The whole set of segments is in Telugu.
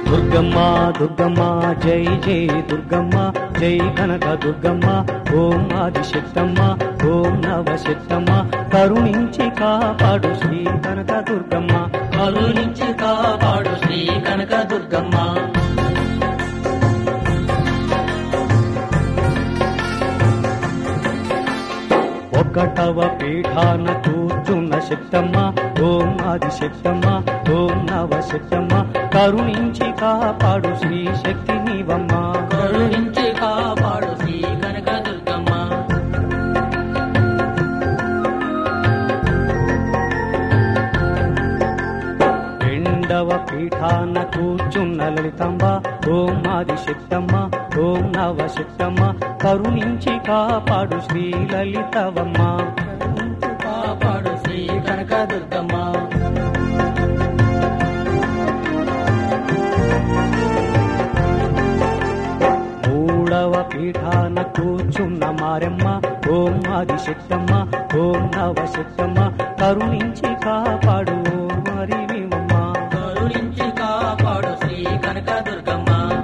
దుర్గమ్మ దుర్గమ్మ జై జై దుర్గమ్మ జై కనక దుర్గమ్మ ఓం ఆదిశక్తమ్మ ఓం నవశక్తమ్మ కరుణించి కాపాడు శ్రీ కనక దుర్గమ్మ కరుణించి కాపాడు శ్రీ కనక దుర్గమ్మ ఒకటవ పీఠాన కూర్చున్న శక్తమ్మ ఓం ఆదిశక్తమ్మ ఓం నవశక్తమ్మ కరుణించి కాపాడు శ్రీ శక్తి నీవమ్మ కరుణించి కాపాడు శ్రీ కనక దుర్గమ్మ రెండవ పీఠాన కూర్చున్న లలితమ్మ ఓం ఆదిశక్తమ్మ ఓం నవశక్తమ్మ కరుణించి కాపాడు శ్రీ లలితవమ్మ కరుణించి కాపాడు శ్రీ కనక దుర్గమ్మ మూడవ పీఠాన కూర్చున్న మారెమ్మ ఓం ఆదిశక్తమ్మ ఓం నవశక్తమ్మ కరుణించి కాపాడు ఓం హరివిమమ్మ కరుణించి కాపాడు శ్రీ కనక దుర్గమ్మ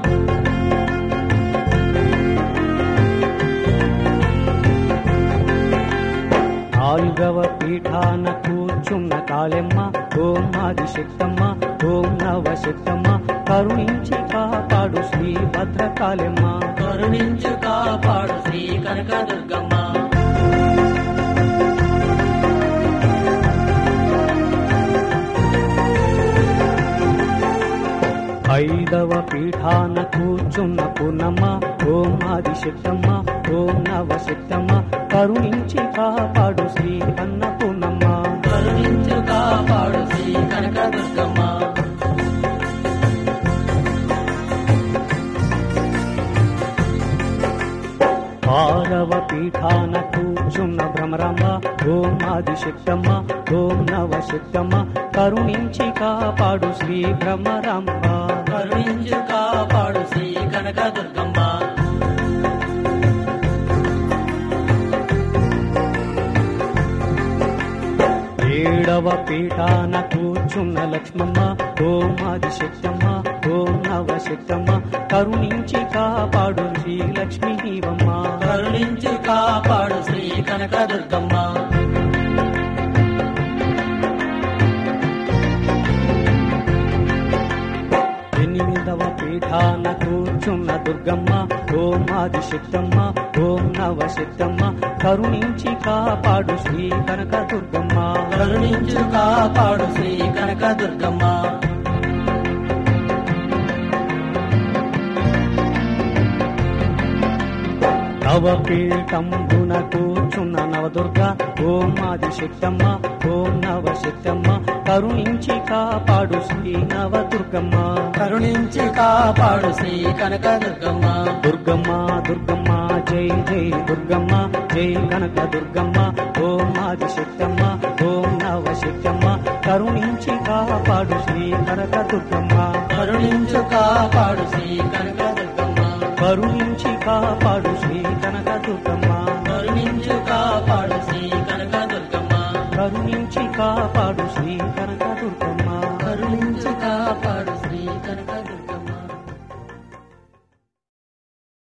నాలుగవ పీఠాన కూర్చున్న కాళెమ్మ ఓం ఆదిశక్తమ్మ ఓం నవశక్తమ్మ కరుణించి కాపాడు శ్రీ భద్రకాళెమ్మ కరుణించి కాపాడు శ్రీ కనక దుర్గమ్మ ఐదవ పీఠాన కూర్చున్న పూర్ణమ్మ ఓం ఆదిశక్తమ్మ ఓం నవశక్తమ్మ కరుణించి కాపాడు శ్రీ అన్నపూర్ణమ్మ కరుణించి కాపాడు శ్రీ కనక దుర్గమ్మ ఆరవ పీఠాన కూర్చున్న భ్రమరమ్మ ఓం ఆదిశక్తమ్మ ఓం నవశక్తమ్మ కరుణించి కాపాడు శ్రీ భ్రమరమ్మ కరుణించి కాపాడు శ్రీ కనక దుర్గమ్మ ఏడవ పీఠాన కూర్చున్న లక్ష్మమ్మ ఓం ఆదిశక్తమ్మ ఓం నవశక్తమ్మ కరుణించి కాపాడు శ్రీ లక్ష్మీ నీవమ్మ కరుణించి కాపాడు శ్రీ కనక దుర్గమ్మ ఎనిమిదవ పీఠాన కూర్చున్న దుర్గమ్మ ఓం ఆదిశక్తమ్మ ఓం నవశక్తమ్మ కరుణించి కాపాడు శ్రీ కనక దుర్గమ్మ కరుణించి కాపాడు శ్రీ కనక దుర్గమ్మ నవపీఠంబున కూర్చున్న నవదుర్గ ఓం ఆదిశక్తమ్మ ఓం నవశక్తమ్మ కరుణించి కాపాడు శ్రీ నవదుర్గమ్మ కరుణించి కాపాడు శ్రీ కనక దుర్గమ్మ దుర్గమ్మ దుర్గమ్మ జై జై దుర్గమ్మ జై కనక దుర్గమ్మ ఓం ఆదిశక్తమ్మ ఓం నవశక్తమ్మ కరుణించి కాపాడు శ్రీ కనక దుర్గమ్మ కరుణించు కాపాడు శ్రీ కనక దుర్గమ్మ కరుణించి కాపాడు శ్రీ కనక